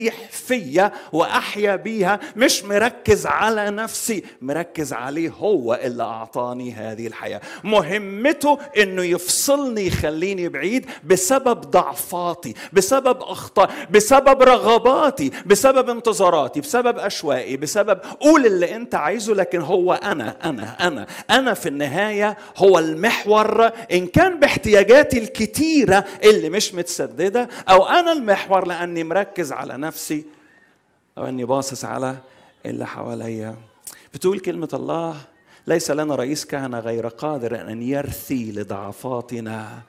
فيا واحيا بيها مش مركز على نفسي مركز عليه هو اللي اعطاني هذه الحياه مهمته انه يفصلني يخليني بعيد بسبب ضعفاتي بسبب اخطاء بسبب رغباتي بسبب انتظاراتي بسبب اشوائي بسبب قول اللي انت عايزه لكن هو انا انا انا انا في النهايه هو المحور ان كان باحتياجاتي الكتيره اللي مش متسدده او انا المحور لاني مركز على نفسي نفسي او اني باصص على اللي حواليا بتقول كلمه الله ليس لنا رئيس كهنه غير قادر ان يرثي لضعفاتنا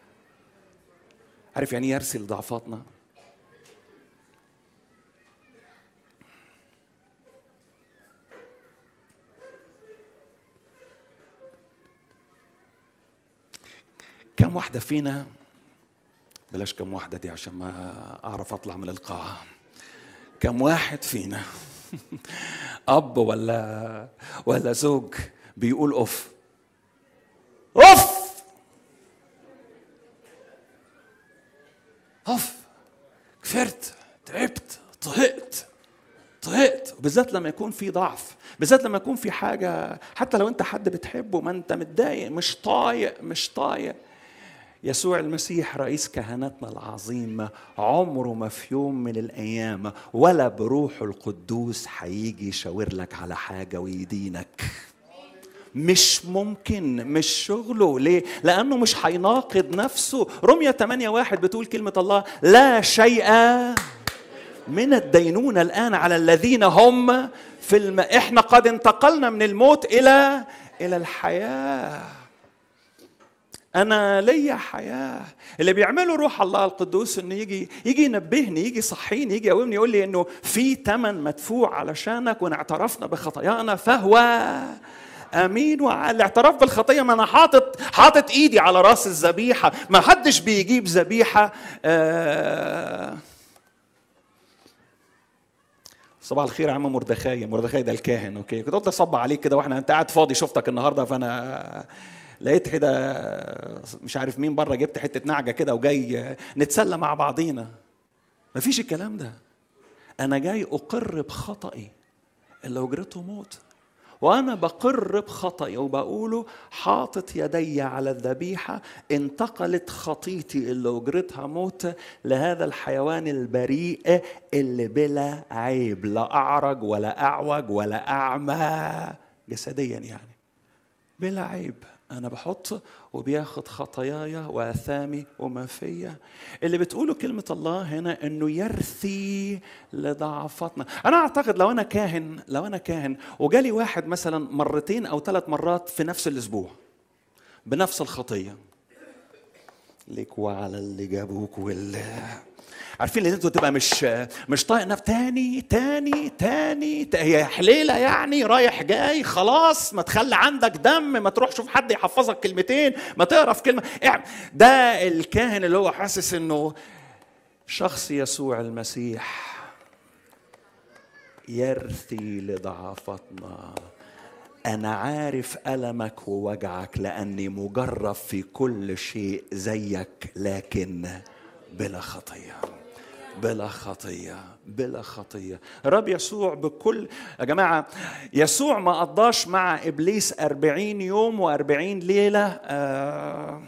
عارف يعني يرثي لضعفاتنا كم واحدة فينا بلاش كم واحدة دي عشان ما أعرف أطلع من القاعة كم واحد فينا أب ولا ولا زوج بيقول أوف أوف أوف كفرت تعبت طهقت طهقت وبالذات لما يكون في ضعف بالذات لما يكون في حاجة حتى لو أنت حد بتحبه ما أنت متضايق مش طايق مش طايق يسوع المسيح رئيس كهنتنا العظيم عمره ما في يوم من الايام ولا بروحه القدوس هيجي يشاور لك على حاجه ويدينك مش ممكن مش شغله ليه لانه مش هيناقض نفسه رمية 8 واحد بتقول كلمة الله لا شيء من الدينونة الآن على الذين هم في الم... احنا قد انتقلنا من الموت إلى إلى الحياة انا ليا حياه اللي بيعمله روح الله القدوس انه يجي يجي ينبهني يجي يصحيني يجي يقومني يقول لي انه في ثمن مدفوع علشانك وان اعترفنا بخطايانا فهو امين والاعتراف بالخطيه ما انا حاطط حاطط ايدي على راس الذبيحه ما حدش بيجيب ذبيحه آه صباح الخير يا عم مردخاي مردخاي ده الكاهن اوكي كنت قلت اصب عليك كده واحنا انت قاعد فاضي شفتك النهارده فانا لقيت كده مش عارف مين بره جبت حته نعجه كده وجاي نتسلى مع بعضينا مفيش الكلام ده انا جاي اقر بخطئي اللي اجرته موت وانا بقر بخطئي وبقوله حاطط يدي على الذبيحه انتقلت خطيتي اللي اجرتها موت لهذا الحيوان البريء اللي بلا عيب لا اعرج ولا اعوج ولا اعمى جسديا يعني بلا عيب انا بحط وبياخد خطاياي واثامي وما فيا اللي بتقوله كلمه الله هنا انه يرثي لضعفاتنا انا اعتقد لو انا كاهن لو انا كاهن وجالي واحد مثلا مرتين او ثلاث مرات في نفس الاسبوع بنفس الخطيه ليك وعلى اللي جابوك واللي عارفين ان انتوا تبقى مش مش طايق نفس تاني تاني تاني هي حليله يعني رايح جاي خلاص ما تخلي عندك دم ما تروح شوف حد يحفظك كلمتين ما تقرا في كلمه ده الكاهن اللي هو حاسس انه شخص يسوع المسيح يرثي لضعفتنا أنا عارف ألمك ووجعك لأني مجرب في كل شيء زيك لكن بلا خطيه بلا خطية بلا خطية الرب يسوع بكل يا جماعة يسوع ما قضاش مع إبليس أربعين يوم وأربعين ليلة آه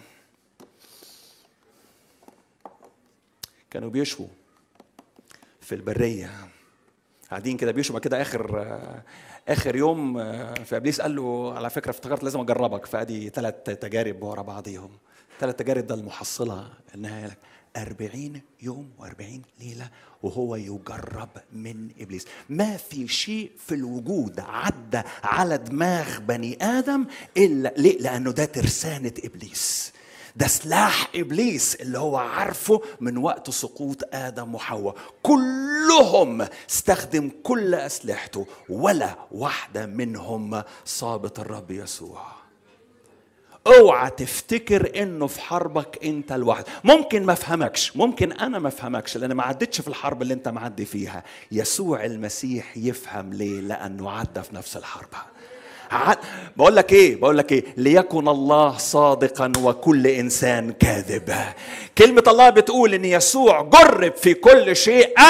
كانوا بيشووا في البرية قاعدين كده بيشوا كده آخر آه آخر يوم آه في إبليس قال له على فكرة افتكرت لازم أجربك فأدي ثلاث تجارب ورا بعضيهم ثلاث تجارب ده المحصلة النهاية لك أربعين يوم وأربعين ليلة وهو يجرب من إبليس ما في شيء في الوجود عدى على دماغ بني آدم إلا ليه؟ لأنه ده ترسانة إبليس ده سلاح ابليس اللي هو عارفه من وقت سقوط ادم وحواء كلهم استخدم كل اسلحته ولا واحده منهم صابت الرب يسوع اوعى تفتكر انه في حربك انت لوحدك ممكن ما افهمكش ممكن انا ما افهمكش لان ما عدتش في الحرب اللي انت معدي فيها يسوع المسيح يفهم ليه لانه عدى في نفس الحرب عد... بقول لك ايه بقول لك ايه ليكن الله صادقا وكل انسان كاذب كلمه الله بتقول ان يسوع جرب في كل شيء